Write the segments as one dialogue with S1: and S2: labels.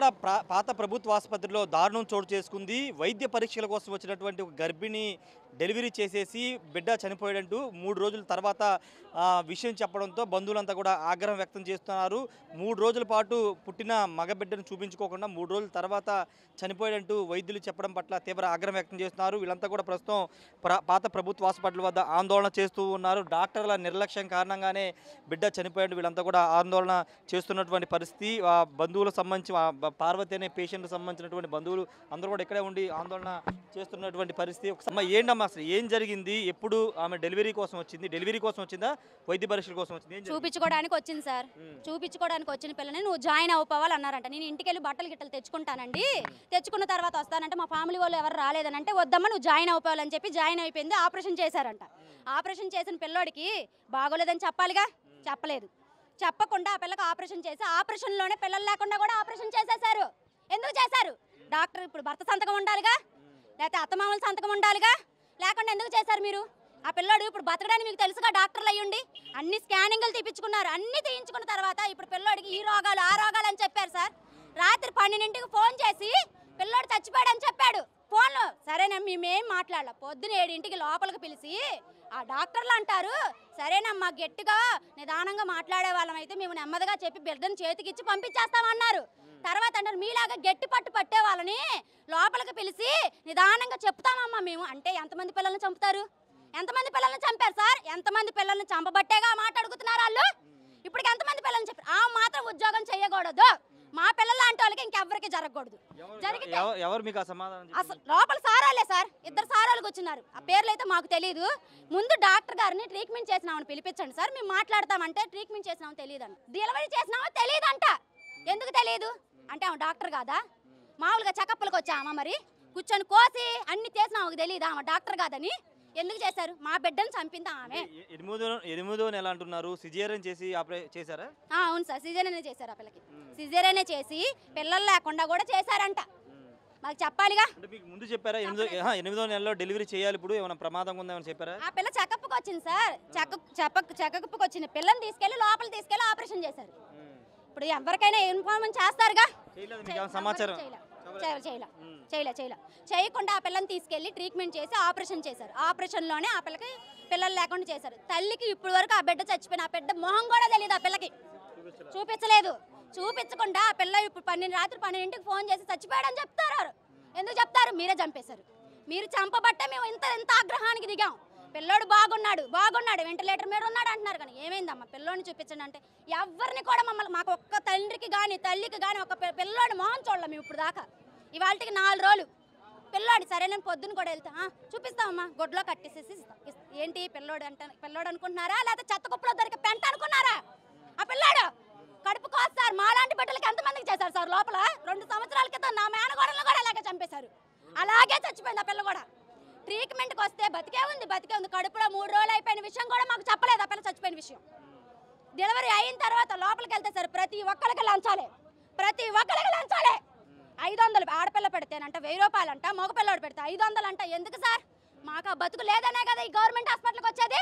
S1: విజయవాడ ప్రా- పాత ప్రభుత్వ ఆసుపత్రిలో దారుణం చోటు చేసుకుంది వైద్య పరీక్షల కోసం వచ్చినటువంటి ఒక గర్భిణి డెలివరీ చేసేసి బిడ్డ చనిపోయాడంటూ మూడు రోజుల తర్వాత ఆ, విషయం చెప్పడంతో బంధువులంతా కూడా ఆగ్రహం వ్యక్తం చేస్తున్నారు మూడు రోజుల పాటు పుట్టిన మగ బిడ్డను చూపించుకోకుండా మూడు రోజుల తర్వాత చనిపోయాడంటూ వైద్యులు చెప్పడం పట్ల తీవ్ర ఆగ్రహం వ్యక్తం చేస్తున్నారు వీళ్ళంతా కూడా ప్రస్తుతం ప్ర- పాత ప్రభుత్వ హాస్పిటల్ వద్ద ఆందోళన చేస్తూ ఉన్నారు డాక్టర్ల నిర్లక్ష్యం కారణంగానే బిడ్డ చనిపోయాడు వీళ్ళంతా కూడా ఆందోళన చేస్తున్నటువంటి పరిస్థితి ఆ బంధువులకు సంబంధించి ఆ బ- పార్వతి అనే పేషెంట్కి సంబంధించినటువంటి బంధువులు అందరూ కూడా ఇక్కడే ఉండి ఆందోళన చేస్తున్నటువంటి పరిస్థితి ఒకసారి అమ్మ, ఏంటమ్మా అసలు ఏం జరిగింది ఎప్పుడు ఆమె డెలివరీ కోసం వచ్చింది డెలివరీ కోసం వచ్చిందా వైద్య పరీక్షల కోసం వచ్చింది ఏం జరిగింది?
S2: చూపించుకోవడానికి వచ్చింది సార్
S1: ఉమ్.
S2: చూపించుకోవడానికి వచ్చిన పిల్లని నువ్వు జాయిన్ అవ్వపోవాలి అన్నారంట నేను ఇంటికి వెళ్ళి బట్టలు గిట్టలు తెచ్చుకుంటానండి తెచ్చుకున్న తర్వాత వస్తానంటే మా ఫ్యామిలీ వాళ్ళు ఎవరు రాలేదని అంటే వద్దమ్మా నువ్వు జాయిన్ అవ్వపోవాలని చెప్పి జాయిన్ అయిపోయింది ఆపరేషన్ చేశారంట ఆపరేషన్ చేసిన పిల్లోడికి బాగోలేదని చెప్పాలిగా చెప్పలేదు చెప్పకుండా ఆ పిల్లకి ఆపరేషన్ చేసి ఆపరేషన్లోనే పిల్లలు లేకుండా కూడా ఆపరేషన్ చేసేశారు ఎందుకు చేశారు డాక్టర్ ఇప్పుడు భర్త సంతకం ఉండాలిగా లేకపోతే అత్తమామల సంతకం ఉండాలిగా లేకుండా ఎందుకు చేశారు మీరు ఆ పిల్లోడు ఇప్పుడు బతకడానికి మీకు తెలుసుగా డాక్టర్లు అయ్యుండి అన్ని స్కానింగ్లు తీపించుకున్నారు అన్ని తీయించుకున్న తర్వాత ఇప్పుడు పిల్లోడికి ఈ రోగాలు ఆ రోగాలు అని చెప్పారు సార్ రాత్రి పన్నెండింటికి ఫోన్ చేసి పిల్లోడు చచ్చిపోయాడని చెప్పాడు ఫోన్లో సరేనా మేమేం మాట్లాడాల పొద్దున ఏడింటికి లోపలికి పిలిచి ఆ డాక్టర్లు అంటారు సరేనమ్మా గట్టిగా నిదానంగా మాట్లాడే వాళ్ళం అయితే మేము నెమ్మదిగా చెప్పి బిడ్డను చేతికిచ్చి పంపించేస్తామన్నారు తర్వాత అంటారు మీలాగా గట్టి పట్టు పట్టే వాళ్ళని లోపలికి పిలిచి నిదానంగా చెప్తామమ్మా మేము అంటే ఎంతమంది పిల్లల్ని చంపుతారు ఎంతమంది పిల్లల్ని చంపారు సార్ ఎంతమంది పిల్లల్ని చంపబట్టేగా మాట్లాడుకుతున్నారు వాళ్ళు ఇప్పటికి ఎంతమంది పిల్లల్ని చెప్పారు ఆ మాత్రం ఉద్యోగం చేయకూడదు మా పిల్లల లాంటి వాళ్ళకి ఇంకెవ్వరికి జరగకూడదు
S1: ఎవరు-
S2: జరిగితే
S1: ఎవ- ఎవరు మీకు ఆ సమాధానం
S2: అసలు
S1: చెప్పింది?
S2: లోపల సారాలే సార్ ఇద్దరు సారాలు కూర్చున్నారు ఆ పేర్లు అయితే మాకు తెలియదు ముందు డాక్టర్ గారిని ట్రీట్మెంట్ చేసినామని పిలిపించండి సార్ మేము మాట్లాడతామంటే ట్రీట్మెంట్ చేసినామో తెలియదు అంట డెలివరీ చేసినామో తెలియదంట ఎందుకు తెలియదు అంటే ఆమె డాక్టర్ కాదా మామూలుగా చెకప్లకు వచ్చామా మరి కూర్చొని కోసి అన్ని చేసినా ఆమెకు తెలియదు ఆమె డాక్టర్ కాదని ఎందుకు చేశారు మా బిడ్డను చంపింది ఆమె
S1: ఎ- ఎనిమిదో ఎనిమిదో నెల అంటున్నారు సిజేరియన్ చేసి ఆపరే చేశారా
S2: ఆ, అవును సార్ సిజేరియనే చేశారు ఆ పిల్లకి సిజేరియనే చేసి పిల్లలు లేకుండా కూడా చేశారంట మాకు చెప్పాలిగా
S1: అంటే మీకు ముందు చెప్పారా ఎనిమిదో ఆహా, ఎనిమిదో నెలలో డెలివరీ చేయాలి ఇప్పుడు ఏమైనా ప్రమాదం ఉందేమని చెప్పారా
S2: ఆ పిల్ల చెకప్కి వచ్చింది సార్ చెకప్ చెకప్ చెకప్కి వచ్చిన పిల్లని తీసుకెళ్లి లోపల తీసుకెళ్లి ఆపరేషన్ చేశారు ఇప్పుడు ఎవరికైనా ఇన్ఫార్మేషన్ చేస్తారుగా
S1: చేయలేదు మీకు ఏమైనా సమాచారం
S2: చేయలే చేయలే చేయలే
S1: ఉమ్.
S2: చేయలే చేయలే చేయకుండా ఆ పిల్లని తీసుకెళ్లి ట్రీట్మెంట్ చేసి ఆపరేషన్ చేశారు ఆపరేషన్లోనే ఆ పిల్లకి పిల్లలు లేకుండా చేశారు తల్లికి ఇప్పుడు వరకు ఆ బిడ్డ చచ్చిపోయిన ఆ బిడ్డ మొహం కూడా తెలియదు ఆ పిల్లకి చూపించలేదు చూపించకుండా ఆ పిల్ల ఇప్పుడు పన్నెండు రాత్రి పన్నెండింటికి ఫోన్ చేసి చచ్చిపోయాడని చెప్తారు ఎందుకు చెప్తారు మీరే చంపేశారు మీరు చంపబట్టే మేము ఇంత ఇంత ఆగ్రహానికి దిగాం పిల్లోడు బాగున్నాడు బాగున్నాడు వెంటిలేటర్ మీద ఉన్నాడు అంటున్నారు కానీ ఏమైందమ్మా పిల్లోని చూపించండి అంటే ఎవరిని కూడా మమ్మల్ని మాకు ఒక్క తండ్రికి కానీ తల్లికి కానీ ఒక పి- పిల్లోడు మొహం చూడలేం మేము ఇప్పుడు దాకా ఇవాళకి నాలుగు రోజులు పిల్లోడు సరే నేను పొద్దున కూడా వెళ్తా "ఆ, చూపిస్తామమ్మా గొడ్లో కట్టేసేసి ఇస్తాం. ఇస్- ఏంటి పిల్లోడు అంటే పిల్లోడు అనుకుంటున్నారా లేకపోతే చెత్త కుప్పలో దొరికే పెంట అనుకున్నారా ఆ పిల్లాడు కడుపు కోస్తారు మాలాంటి బిడ్డలకి ఎంతమందికి చేశారు సార్ లోపల రెండు సంవత్సరాల క్రితం నా మేనగోడలను కూడా అలాగే చంపేశారు అలాగే చచ్చిపోయింది ఆ పిల్ల కూడా ట్రీట్మెంట్కి వస్తే బతికే ఉంది బతికే ఉంది కడుపులో మూడు రోజులు అయిపోయిన విషయం కూడా మాకు చెప్పలేదు ఆ పిల్ల చచ్చిపోయిన విషయం డెలివరీ అయిన తర్వాత లోపలికి వెళ్తే సార్ ప్రతి ఒక్కరికి లంచాలే ప్రతి ఒక్కరికి లంచాలే ఐదు వందలు ఆడపిల్ల పెడితేనంట వెయ్యి రూపాయలు అంట మగపిల్లడు పెడితే ఐదు వందలు అంట ఎందుకు సార్ మాకు ఆ బతుకు లేదనే కదా ఈ గవర్నమెంట్ హాస్పిటల్కి వచ్చేది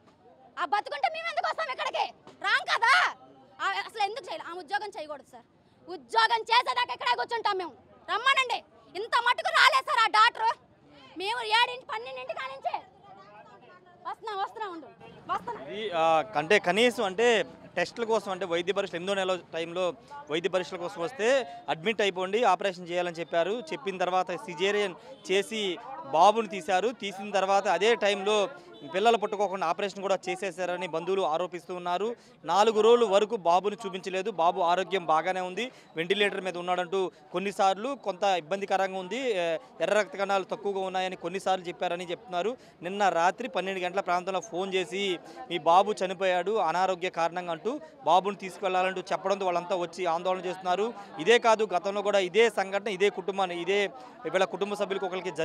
S2: ఆ బతుకుంటే మేము ఎందుకు వస్తాం ఇక్కడికి రాం కదా ఆ- అసలు ఎందుకు చేయాలి ఆ ఉద్యోగం చేయకూడదు సార్ ఉద్యోగం చేసేదాకా ఇక్కడే కూర్చుంటాం మేము రమ్మనండి ఇంత మటుకు రాలేదు సార్ ఆ డాక్టర్ మేము ఏడింటి పన్నెండింటి కానించే వస్తున్నా వస్తున్నా ఉండు వస్తున్నా
S1: ఇది ఆ, అంటే కనీసం అంటే టెస్టుల కోసం అంటే వైద్య పరీక్షలు ఎనిమిదో నెల టైంలో వైద్య పరీక్షల కోసం వస్తే అడ్మిట్ అయిపోండి ఆపరేషన్ చేయాలని చెప్పారు చెప్పిన తర్వాత సిజేరియన్ చేసి బాబుని తీశారు తీసిన తర్వాత అదే టైంలో పిల్లలు పుట్టుకోకుండా ఆపరేషన్ కూడా చేసేసారని బంధువులు ఆరోపిస్తూ ఉన్నారు నాలుగు రోజుల వరకు బాబుని చూపించలేదు బాబు ఆరోగ్యం బాగానే ఉంది వెంటిలేటర్ మీద ఉన్నాడంటూ కొన్నిసార్లు కొంత ఇబ్బందికరంగా ఉంది ఏ, ఎర్ర రక్త కణాలు తక్కువగా ఉన్నాయని కొన్నిసార్లు చెప్పారని చెప్తున్నారు నిన్న రాత్రి పన్నెండు గంటల ప్రాంతంలో ఫోన్ చేసి మీ బాబు చనిపోయాడు అనారోగ్య కారణంగా అంటూ బాబుని తీసుకెళ్లాలంటూ చెప్పడంతో వాళ్ళంతా వచ్చి ఆందోళన చేస్తున్నారు ఇదే కాదు గతంలో కూడా ఇదే సంఘటన ఇదే కుటుంబాన్ని ఇదే వీళ్ళ కుటుంబ సభ్యులకు ఒకరికి జరిగిందని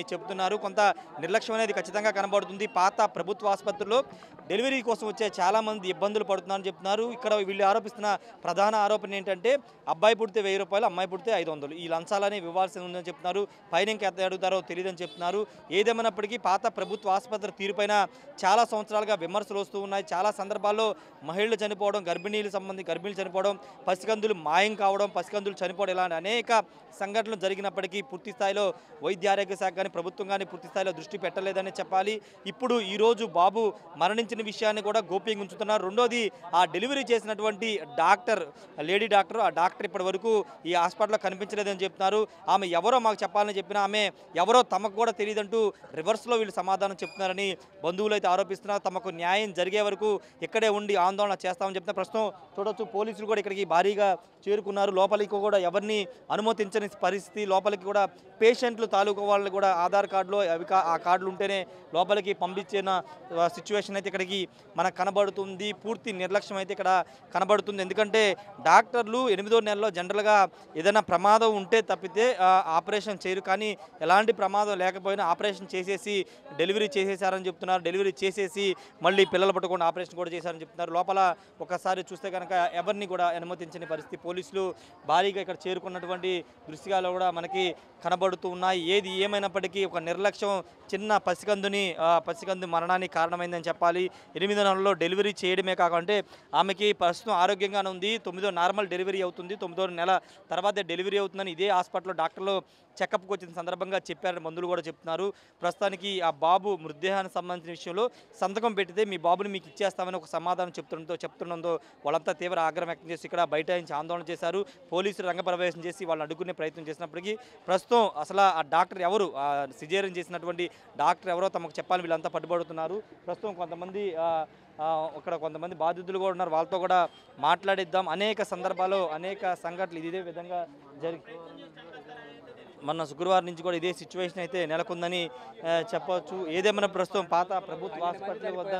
S1: చెప్తున్నారు కొంత నిర్లక్ష్యం అనేది ఖచ్చితంగా కనబడుతుంది పాత ప్రభుత్వ ఆసుపత్రిలో డెలివరీ కోసం వచ్చే చాలా మంది ఇబ్బందులు పడుతున్నారని చెప్తున్నారు ఇక్కడ వీళ్ళు ఆరోపిస్తున్న ప్రధాన ఆరోపణ ఏంటంటే అబ్బాయి పుడితే వెయ్యి రూపాయలు అమ్మాయి పుడితే ఐదు వందలు ఈ లంచాలని ఇవ్వాల్సి ఉందని చెప్తున్నారు పైన ఇంకా ఎంత అడుగుతారో తెలియదని చెప్తున్నారు ఏదేమైనప్పటికీ పాత ప్రభుత్వ ఆసుపత్రి తీరుపైన చాలా సంవత్సరాలుగా విమర్శలు వస్తూ ఉన్నాయి చాలా సందర్భాల్లో మహిళలు చనిపోవడం గర్భిణీలు సంబంధించి గర్భిణీలు చనిపోవడం పసికందులు మాయం కావడం పసికందులు చనిపోవడం ఇలాంటి అనేక సంఘటనలు జరిగినప్పటికీ పూర్తి స్థాయిలో వైద్య ఆరోగ్య శాఖ కానీ ప్రభుత్వం కానీ పూర్తి స్థాయిలో దృష్టి పెట్టలేదని చెప్పాలి ఇప్పుడు ఈరోజు బాబు మరణించిన విషయాన్ని కూడా గోప్యంగా ఉంచుతున్నారు రెండోది ఆ డెలివరీ చేసినటువంటి డాక్టర్ లేడీ డాక్టర్ ఆ డాక్టర్ ఇప్పటి వరకు ఈ హాస్పిటల్లో కనిపించలేదని చెప్తున్నారు ఆమె ఎవరో మాకు చెప్పాలని చెప్పినా ఆమె ఎవరో తమకు కూడా తెలియదంటూ రివర్స్లో వీళ్ళు సమాధానం చెప్తున్నారని బంధువులు అయితే ఆరోపిస్తున్నారు తమకు న్యాయం జరిగే వరకు ఇక్కడే ఉండి ఆందోళన చేస్తామని చెప్తున్న ప్రస్తుతం చూడొచ్చు పోలీసులు కూడా ఇక్కడికి భారీగా చేరుకున్నారు లోపలికి కూడా ఎవరిని అనుమతించని పరిస్థితి లోపలికి కూడా పేషెంట్లు తాలూకు వాళ్ళు కూడా ఆధార్ కార్డులో అవి కా- ఆ కార్డులు ఉంటేనే లోపలికి పంపించిన సిచ్యువేషన్ అయితే ఇక్కడికి మనకు కనబడుతుంది పూర్తి నిర్లక్ష్యం అయితే ఇక్కడ కనబడుతుంది ఎందుకంటే డాక్టర్లు ఎనిమిదో నెలలో జనరల్గా ఏదైనా ప్రమాదం ఉంటే తప్పితే ఆ, ఆపరేషన్ చేయరు కానీ ఎలాంటి ప్రమాదం లేకపోయినా ఆపరేషన్ చేసేసి డెలివరీ చేసేసారని చెప్తున్నారు డెలివరీ చేసేసి మళ్ళీ పిల్లలు పట్టుకొని ఆపరేషన్ కూడా చేశారని చెప్తున్నారు లోపల ఒకసారి చూస్తే కనుక ఎవరిని కూడా అనుమతించని పరిస్థితి పోలీసులు భారీగా ఇక్కడ చేరుకున్నటువంటి దృశ్యాలు కూడా మనకి కనబడుతూ ఉన్నాయి ఏది ఏమైనప్పటికీ ఒక నిర్లక్ష్యం చిన్న పసికందుని ఆ, పసికందు మరణానికి కారణమైందని చెప్పాలి ఎనిమిదో నెలలో డెలివరీ చేయడమే కాకుంటే ఆమెకి ప్రస్తుతం ఆరోగ్యంగానే ఉంది తొమ్మిదో నార్మల్ డెలివరీ అవుతుంది తొమ్మిదో నెల తర్వాత డెలివరీ అవుతుందని ఇదే హాస్పిటల్లో డాక్టర్లు చెకప్కి వచ్చిన సందర్భంగా చెప్పారని మందులు కూడా చెప్తున్నారు ప్రస్తుతానికి ఆ బాబు మృతదేహానికి సంబంధించిన విషయంలో సంతకం పెట్టితే మీ బాబుని మీకు ఇచ్చేస్తామని ఒక సమాధానం చెప్తుండటంతో చెప్తుండడంతో వాళ్ళంతా తీవ్ర ఆగ్రహం వ్యక్తం చేసి ఇక్కడ బైఠాయించి ఆందోళన చేశారు పోలీసులు రంగప్రవేశం చేసి వాళ్ళని అడ్డుకునే ప్రయత్నం చేసినప్పటికీ ప్రస్తుతం అసలు ఆ డాక్టర్ ఎవరు ఆ సిజేరియన్ చేసినటువంటి డాక్టర్ ఎవరో తమకు చెప్పాలని వీళ్ళంతా పట్టుబడుతున్నారు ప్రస్తుతం కొంతమంది ఆ, ఆ, ఇక్కడ కొంతమంది బాధితులు కూడా ఉన్నారు వాళ్ళతో కూడా మాట్లాడిద్దాం అనేక సందర్భాల్లో అనేక సంఘటనలు ఇదే విధంగా జరిగి మొన్న శుక్రవారం నుంచి కూడా ఇదే సిచ్యువేషన్ అయితే నెలకొందని ఆ, చెప్పవచ్చు ఏదేమైనా ప్రస్తుతం పాత ప్రభుత్వ ఆసుపత్రి వద్ద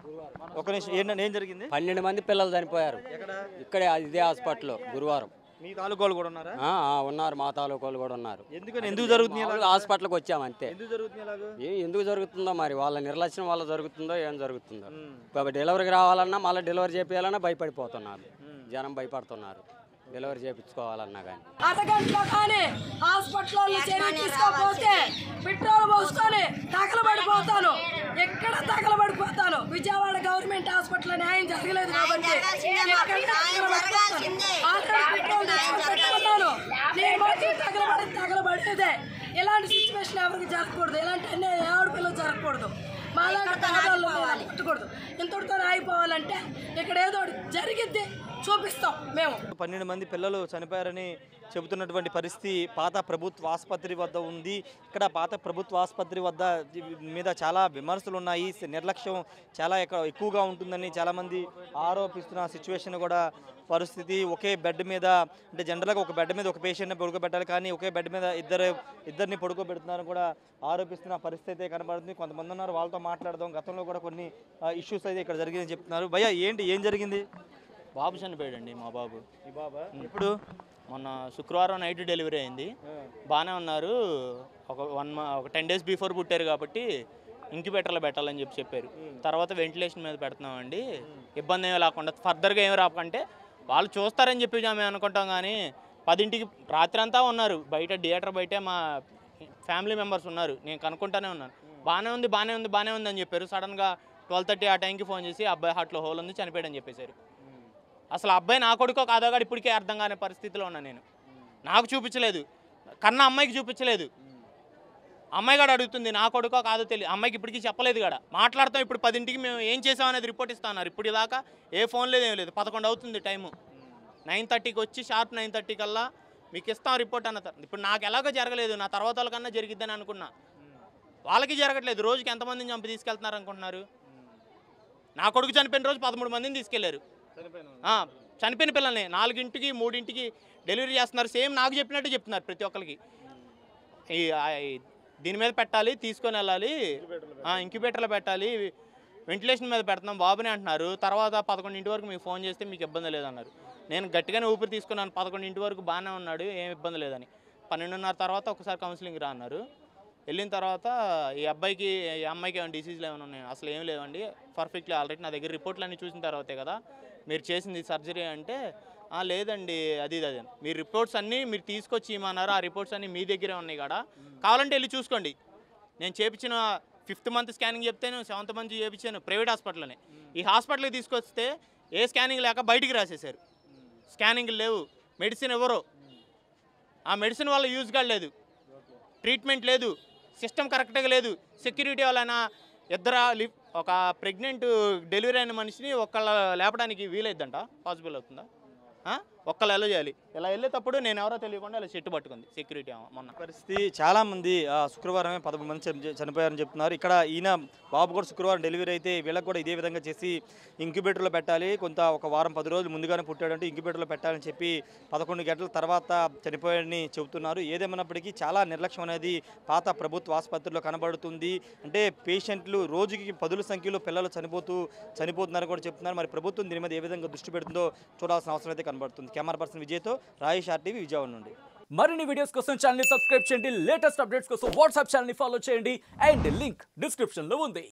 S1: ఒక నిమిషం ఏంటంటే ఏం జరిగింది
S3: పన్నెండు మంది పిల్లలు చనిపోయారు
S1: ఎక్కడ
S3: ఇక్కడే ఇదే హాస్పిటల్లో గురువారం
S1: మీ తాలూకాలు కూడా ఉన్నారా
S3: ఆ, ఆ, ఉన్నారు మా తాలూకోళ్ళు కూడా ఉన్నారు
S1: ఎందుకని ఎందుకు జరుగుతుంది
S3: మామూలుగా హాస్పిటల్కి వచ్చాము అంతే
S1: ఎందుకు జరుగుతుంది అలాగ
S3: ఏ ఎందుకు జరుగుతుందో మరి వాళ్ళ నిర్లక్ష్యం వల్ల జరుగుతుందో ఏం జరుగుతుందో
S1: ఉమ్.
S3: ఇప్పుడు డెలివరీకి రావాలన్నా మళ్ళీ డెలివరీ చేయాలన్నా భయపడిపోతున్నారు జనం భయపడుతున్నారు డెలివరీ చేయించుకోవాలన్నా కానీ
S4: అరగంటలో కానీ హాస్పిటల్లో చర్య తీసుకోకపోతే పెట్రోల్ పోసుకొని తగలబడిపోతాను ఎక్కడ తగలబడిపోతాను విజయవాడ గవర్నమెంట్ హాస్పిటల్ న్యాయం జరగలేదు కాబట్టి ఎక్కడ తగలబడిపోతాను. ఆల్రెడీ పెట్రోల్ తెచ్చుకొని పెట్టుకున్నాను నేను మాత్రం తగలబడి తగలబడేదే ఇలాంటి సిచ్యువేషన్ ఎవరికి జరగకూడదు ఇలాంటి అన్ని ఆడపిల్లలు జరగకూడదు మాలాంటి పేదవాళ్ళు పట్టకూడదు ఇంతటితో ఆగిపోవాలంటే ఇక్కడ ఏదో ఒకటి జరిగిద్ది చూపిస్తాం మేము
S1: పన్నెండు మంది పిల్లలు చనిపోయారని చెబుతున్నటువంటి పరిస్థితి పాత ప్రభుత్వ ఆసుపత్రి వద్ద ఉంది ఇక్కడ పాత ప్రభుత్వ ఆసుపత్రి వద్ద దీని మీద చాలా విమర్శలు ఉన్నాయి నిర్లక్ష్యం చాలా ఎక్క- ఎక్కువగా ఉంటుందని చాలామంది ఆరోపిస్తున్న సిచ్యువేషన్ కూడా పరిస్థితి ఒకే బెడ్ మీద అంటే జనరల్గా ఒక బెడ్ మీద ఒక పేషెంట్ని పడుకోబెట్టాలి కానీ ఒకే బెడ్ మీద ఇద్దరు ఇద్దరిని పడుకోబెడుతున్నారని కూడా ఆరోపిస్తున్న పరిస్థితి అయితే కనబడుతుంది కొంతమంది ఉన్నారు వాళ్ళతో మాట్లాడదాం గతంలో కూడా కొన్ని ఇష్యూస్ అయితే ఇక్కడ జరిగిందని చెప్తున్నారు భయ్య ఏంటి ఏం జరిగింది
S5: బాబు చనిపోయాడండి మా బాబు
S1: ఈ బాబా ఇప్పుడు
S5: మొన్న శుక్రవారం నైట్ డెలివరీ అయింది బాగానే ఉన్నారు ఒక వన్ మా ఒక టెన్ డేస్ బిఫోర్ పుట్టారు కాబట్టి ఇంక్యుబేటర్లో పెట్టాలని చెప్పి చెప్పారు తర్వాత వెంటిలేషన్ మీద పెడుతున్నామండి ఇబ్బంది ఏమీ లేకుండా ఫర్దర్గా ఏమి రాకంటే వాళ్ళు చూస్తారని చెప్పి మేము అనుకుంటాం కానీ పదింటికి రాత్రి అంతా ఉన్నారు బయట థియేటర్ బయటే మా ఫ్యామిలీ మెంబర్స్ ఉన్నారు నేను కనుక్కుంటానే ఉన్నాను బాగానే ఉంది బాగానే ఉంది బాగానే ఉంది అని చెప్పారు సడన్గా ట్వెల్వ్ థర్టీ ఆ టైంకి ఫోన్ చేసి అబ్బాయి హార్ట్లో హోల్ ఉంది చనిపోయాడని చెప్పేశారు అసలు ఆ అబ్బాయి నా కొడుకో కాదో కూడా ఇప్పటికే అర్థం కాని పరిస్థితిలో ఉన్నా నేను నాకు చూపించలేదు కన్నా అమ్మాయికి చూపించలేదు అమ్మాయి కూడా అడుగుతుంది నా కొడుకో కాదో తెలియదు అమ్మాయికి ఇప్పటికీ చెప్పలేదు కూడా మాట్లాడతాం ఇప్పుడు పదింటికి మేము ఏం చేసాం అనేది రిపోర్ట్ ఇస్తున్నారు ఇప్పుడు దాకా ఏ ఫోన్ లేదు ఏం లేదు పదకొండు అవుతుంది టైము నైన్ థర్టీకి వచ్చి షార్ప్ నైన్ థర్టీ కల్లా మీకు ఇస్తాం రిపోర్ట్ అన్న తర్వాత ఇప్పుడు నాకు ఎలాగో జరగలేదు నా తర్వాత వాళ్ళకన్నా జరిగిద్దని అనుకున్నా వాళ్ళకి జరగట్లేదు రోజుకి ఎంతమందిని చంపి తీసుకెళ్తున్నారు అనుకుంటున్నారు నా కొడుకు చనిపోయిన రోజు పదమూడు మందిని తీసుకెళ్లారు ఆ, చనిపోయిన పిల్లల్ని నాలుగింటికి మూడింటికి డెలివరీ చేస్తున్నారు సేమ్ నాకు చెప్పినట్టు చెప్తున్నారు ప్రతి ఒక్కరికి ఈ ఆ, ఈ దీని మీద పెట్టాలి తీసుకొని వెళ్ళాలి ఇంక్యుబేటర్లో పెట్టాలి వెంటిలేషన్ మీద పెడుతున్నాం బాబుని అంటున్నారు తర్వాత పదకొండింటి వరకు మీకు ఫోన్ చేస్తే మీకు ఇబ్బంది లేదన్నారు నేను గట్టిగానే ఊపిరి తీసుకున్నాను పదకొండింటి వరకు బాగానే ఉన్నాడు ఏం ఇబ్బంది లేదని పన్నెండున్నర తర్వాత ఒకసారి కౌన్సిలింగ్ రా అన్నారు వెళ్ళిన తర్వాత ఈ అబ్బాయికి ఈ అమ్మాయికి ఏమైనా డిసీజ్లు ఏమైనా ఉన్నాయి అసలు ఏం లేవండి పర్ఫెక్ట్లీ ఆల్రెడీ నా దగ్గర రిపోర్ట్లు అన్నీ చూసిన తర్వాతే కదా మీరు చేసింది సర్జరీ అంటే "ఆ, లేదండి అది ఇది అది అని." మీరు రిపోర్ట్స్ అన్నీ మీరు తీసుకొచ్చి ఇమ్మన్నారు ఆ రిపోర్ట్స్ అన్నీ మీ దగ్గరే ఉన్నాయి కదా కావాలంటే వెళ్ళి చూసుకోండి నేను చేపించిన ఫిఫ్త్ మంత్ స్కానింగ్ చెప్తాను సెవెంత్ మంత్ చేయించాను ప్రైవేట్ హాస్పిటల్లోనే ఈ హాస్పిటల్కి తీసుకొస్తే ఏ స్కానింగ్ లేక బయటికి రాసేశారు స్కానింగ్ లేవు మెడిసిన్ ఎవరు ఆ మెడిసిన్ వల్ల యూజ్ కాలేదు ట్రీట్మెంట్ లేదు సిస్టమ్ కరెక్ట్గా లేదు సెక్యూరిటీ వలన ఇద్దరు లి- ఒక ప్రెగ్నెంట్ డెలివరీ అయిన మనిషిని ఒక్కళ్ళ లేపడానికి వీలైద్దంట పాసిబుల్ అవుతుందా ఆ? ఒక్కళ్ళు ఎలా చేయాలి ఇలా వెళ్ళేటప్పుడు నేను ఎవరో తెలియకుండా ఇలా చెట్టు పట్టుకుంది సెక్యూరిటీ మొన్న
S1: పరిస్థితి చాలా మంది ఆ, శుక్రవారమే పదకొండు మంది చని- చనిపోయారని చెప్తున్నారు ఇక్కడ ఈయన బాబు కూడా శుక్రవారం డెలివరీ అయితే వీళ్ళకి కూడా ఇదే విధంగా చేసి ఇంక్యుబేటర్లో పెట్టాలి కొంత ఒక వారం పది రోజులు ముందుగానే పుట్టాడంటే ఇంక్యుబేటర్లో పెట్టాలని చెప్పి పదకొండు గంటల తర్వాత చనిపోయాడని చెబుతున్నారు ఏదేమన్నప్పటికీ చాలా నిర్లక్ష్యం అనేది పాత ప్రభుత్వ ఆసుపత్రిలో కనబడుతుంది అంటే పేషెంట్లు రోజుకి పదుల సంఖ్యలో పిల్లలు చనిపోతూ చనిపోతున్నారని కూడా చెప్తున్నారు మరి ప్రభుత్వం దీని మీద ఏ విధంగా దృష్టి పెడుతుందో చూడాల్సిన అవసరం అయితే కనబడుతుంది కెమెరా పర్సన్ విజయ్తో రాయేష్ ఆర్టీవీ విజయవాడ నుండి
S6: మరిన్ని వీడియోస్ కోసం ఛానల్ సబ్స్క్రైబ్ చేయండి లేటెస్ట్ అప్డేట్స్ కోసం వాట్సాప్ ఛానల్ ఫాలో చేయండి అండ్ లింక్ డిస్క్రిప్షన్ లో ఉంది